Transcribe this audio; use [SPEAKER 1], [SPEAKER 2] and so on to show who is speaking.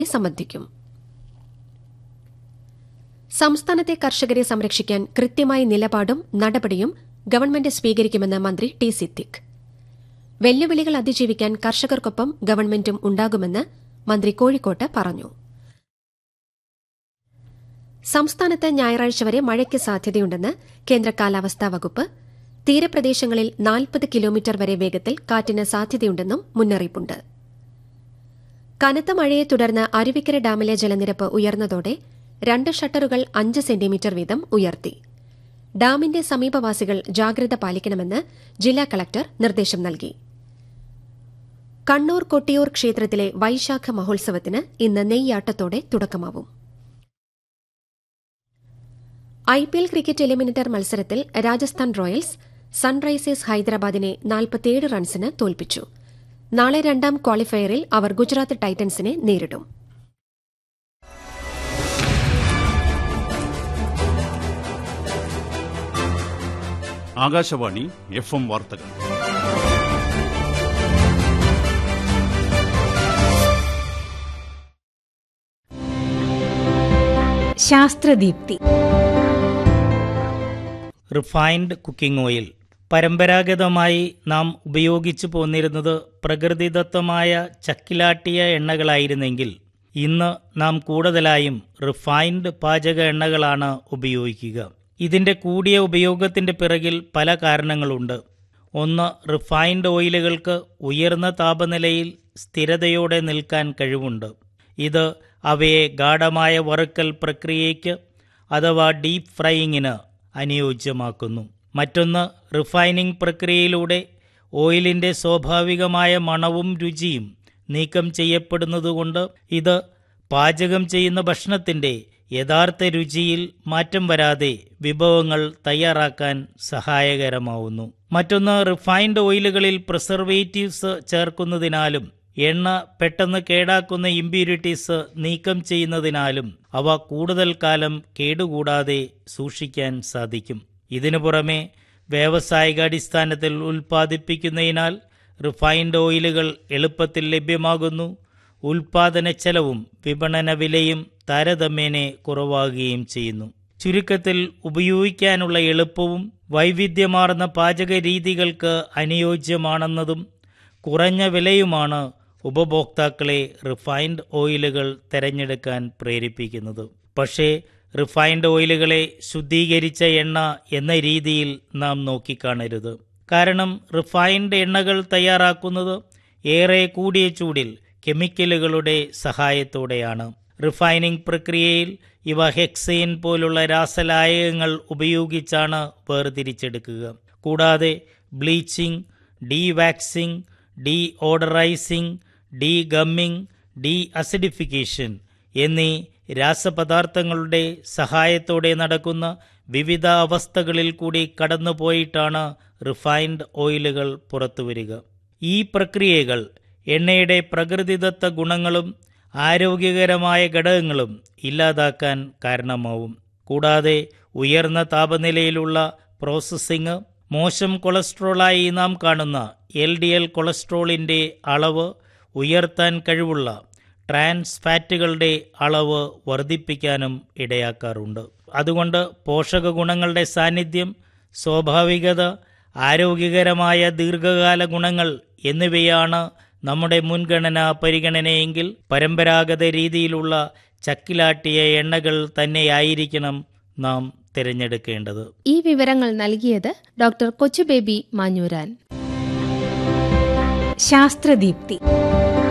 [SPEAKER 1] സംബന്ധിക്കും സംസ്ഥാനത്തെ കർഷകരെ സംരക്ഷിക്കാൻ കൃത്യമായ നിലപാടും നടപടിയും ഗവൺമെന്റ് സ്വീകരിക്കുമെന്ന് മന്ത്രി ടി സിദ്ദിഖ് വെല്ലുവിളികൾ അതിജീവിക്കാൻ കർഷകർക്കൊപ്പം ഗവൺമെന്റും ഉണ്ടാകുമെന്ന് മന്ത്രി കോഴിക്കോട്ട് പറഞ്ഞു സംസ്ഥാനത്ത് ഞായറാഴ്ച വരെ മഴയ്ക്ക് സാധ്യതയുണ്ടെന്ന് കേന്ദ്ര കാലാവസ്ഥാ വകുപ്പ് തീരപ്രദേശങ്ങളിൽ നാൽപ്പത് കിലോമീറ്റർ വരെ വേഗത്തിൽ കാറ്റിന് സാധ്യതയുണ്ടെന്നും മുന്നറിയിപ്പുണ്ട് കനത്ത മഴയെ തുടർന്ന് അരുവിക്കര ഡാമിലെ ജലനിരപ്പ് ഉയർന്നതോടെ രണ്ട് ഷട്ടറുകൾ അഞ്ച് സെന്റിമീറ്റർ വീതം ഉയർത്തി ഡാമിന്റെ സമീപവാസികൾ ജാഗ്രത പാലിക്കണമെന്ന് ജില്ലാ കളക്ടർ നിർദ്ദേശം നൽകി കണ്ണൂർ കൊട്ടിയൂർ ക്ഷേത്രത്തിലെ വൈശാഖ മഹോത്സവത്തിന് ഇന്ന് നെയ്യാട്ടത്തോടെ തുടക്കമാവും ഐപിഎൽ ക്രിക്കറ്റ് എലിമിനേറ്റർ മത്സരത്തിൽ രാജസ്ഥാൻ റോയൽസ് സൺറൈസേഴ്സ് ഹൈദരാബാദിനെ നാൽപ്പത്തിയേഴ് റൺസിന് തോൽപ്പിച്ചു നാളെ രണ്ടാം ക്വാളിഫയറിൽ അവർ ഗുജറാത്ത് ടൈറ്റൻസിനെ നേരിടും
[SPEAKER 2] ആകാശവാണി എഫ് എം വാർത്തകൾ
[SPEAKER 3] ശാസ്ത്രദീപ്തി
[SPEAKER 4] റിഫൈൻഡ് കുക്കിംഗ് ഓയിൽ പരമ്പരാഗതമായി നാം ഉപയോഗിച്ചു പോന്നിരുന്നത് പ്രകൃതിദത്തമായ ചക്കിലാട്ടിയ എണ്ണകളായിരുന്നെങ്കിൽ ഇന്ന് നാം കൂടുതലായും റിഫൈൻഡ് പാചക എണ്ണകളാണ് ഉപയോഗിക്കുക ഇതിൻ്റെ കൂടിയ ഉപയോഗത്തിൻ്റെ പിറകിൽ പല കാരണങ്ങളുണ്ട് ഒന്ന് റിഫൈൻഡ് ഓയിലുകൾക്ക് ഉയർന്ന താപനിലയിൽ സ്ഥിരതയോടെ നിൽക്കാൻ കഴിവുണ്ട് ഇത് അവയെ ഗാഠമായ വറുക്കൽ പ്രക്രിയയ്ക്ക് അഥവാ ഡീപ്പ് ഫ്രൈയിങ്ങിന് അനുയോജ്യമാക്കുന്നു മറ്റൊന്ന് റിഫൈനിങ് പ്രക്രിയയിലൂടെ ഓയിലിൻ്റെ സ്വാഭാവികമായ മണവും രുചിയും നീക്കം ചെയ്യപ്പെടുന്നതുകൊണ്ട് ഇത് പാചകം ചെയ്യുന്ന ഭക്ഷണത്തിൻ്റെ യഥാർത്ഥ രുചിയിൽ മാറ്റം വരാതെ വിഭവങ്ങൾ തയ്യാറാക്കാൻ സഹായകരമാവുന്നു മറ്റൊന്ന് റിഫൈൻഡ് ഓയിലുകളിൽ പ്രിസർവേറ്റീവ്സ് ചേർക്കുന്നതിനാലും എണ്ണ പെട്ടെന്ന് കേടാക്കുന്ന ഇമ്പ്യൂരിറ്റീസ് നീക്കം ചെയ്യുന്നതിനാലും അവ കൂടുതൽ കാലം കേടുകൂടാതെ സൂക്ഷിക്കാൻ സാധിക്കും ഇതിനു പുറമെ വ്യാവസായികാടിസ്ഥാനത്തിൽ ഉൽപ്പാദിപ്പിക്കുന്നതിനാൽ റിഫൈൻഡ് ഓയിലുകൾ എളുപ്പത്തിൽ ലഭ്യമാകുന്നു ഉൽപാദന ചെലവും വിപണന വിലയും താരതമ്യേന കുറവാകുകയും ചെയ്യുന്നു ചുരുക്കത്തിൽ ഉപയോഗിക്കാനുള്ള എളുപ്പവും വൈവിധ്യമാർന്ന പാചക രീതികൾക്ക് അനുയോജ്യമാണെന്നതും കുറഞ്ഞ വിലയുമാണ് ഉപഭോക്താക്കളെ റിഫൈൻഡ് ഓയിലുകൾ തിരഞ്ഞെടുക്കാൻ പ്രേരിപ്പിക്കുന്നത് പക്ഷേ റിഫൈൻഡ് ഓയിലുകളെ ശുദ്ധീകരിച്ച എണ്ണ എന്ന രീതിയിൽ നാം നോക്കിക്കാണരുത് കാരണം റിഫൈൻഡ് എണ്ണകൾ തയ്യാറാക്കുന്നത് ഏറെ കൂടിയ ചൂടിൽ കെമിക്കലുകളുടെ സഹായത്തോടെയാണ് റിഫൈനിങ് പ്രക്രിയയിൽ ഇവ ഹെക്സൈൻ പോലുള്ള രാസലായകങ്ങൾ ഉപയോഗിച്ചാണ് വേർതിരിച്ചെടുക്കുക കൂടാതെ bleaching dewaxing deodorising degumming deacidification എന്നീ രാസപദാർത്ഥങ്ങളുടെ സഹായത്തോടെ നടക്കുന്ന വിവിധ അവസ്ഥകളിൽ കൂടി കടന്നുപോയിട്ടാണ് റിഫൈൻഡ് ഓയിലുകൾ പുറത്തുവരിക ഈ പ്രക്രിയകൾ എണ്ണയുടെ പ്രകൃതിദത്ത ഗുണങ്ങളും ആരോഗ്യകരമായ ഘടകങ്ങളും ഇല്ലാതാക്കാൻ കാരണമാവും കൂടാതെ ഉയർന്ന താപനിലയിലുള്ള പ്രോസസ്സിംഗ് മോശം കൊളസ്ട്രോളായി നാം കാണുന്ന എൽ ഡി എൽ കൊളസ്ട്രോളിൻ്റെ അളവ് ഉയർത്താൻ കഴിവുള്ള ട്രാൻസ് ഫാറ്റുകളുടെ അളവ് വർദ്ധിപ്പിക്കാനും ഇടയാക്കാറുണ്ട് അതുകൊണ്ട് പോഷക ഗുണങ്ങളുടെ സാന്നിധ്യം സ്വാഭാവികത ആരോഗ്യകരമായ ദീർഘകാല ഗുണങ്ങൾ എന്നിവയാണ് നമ്മുടെ മുൻഗണനാ പരിഗണനയെങ്കിൽ പരമ്പരാഗത രീതിയിലുള്ള ചക്കിലാട്ടിയ എണ്ണകൾ തന്നെയായിരിക്കണം നാം തിരഞ്ഞെടുക്കേണ്ടത്
[SPEAKER 3] ഈ വിവരങ്ങൾ നൽകിയത് ഡോക്ടർ കൊച്ചുബേബി മാഞ്ഞൂരാൻ ശാസ്ത്രദീപ്തി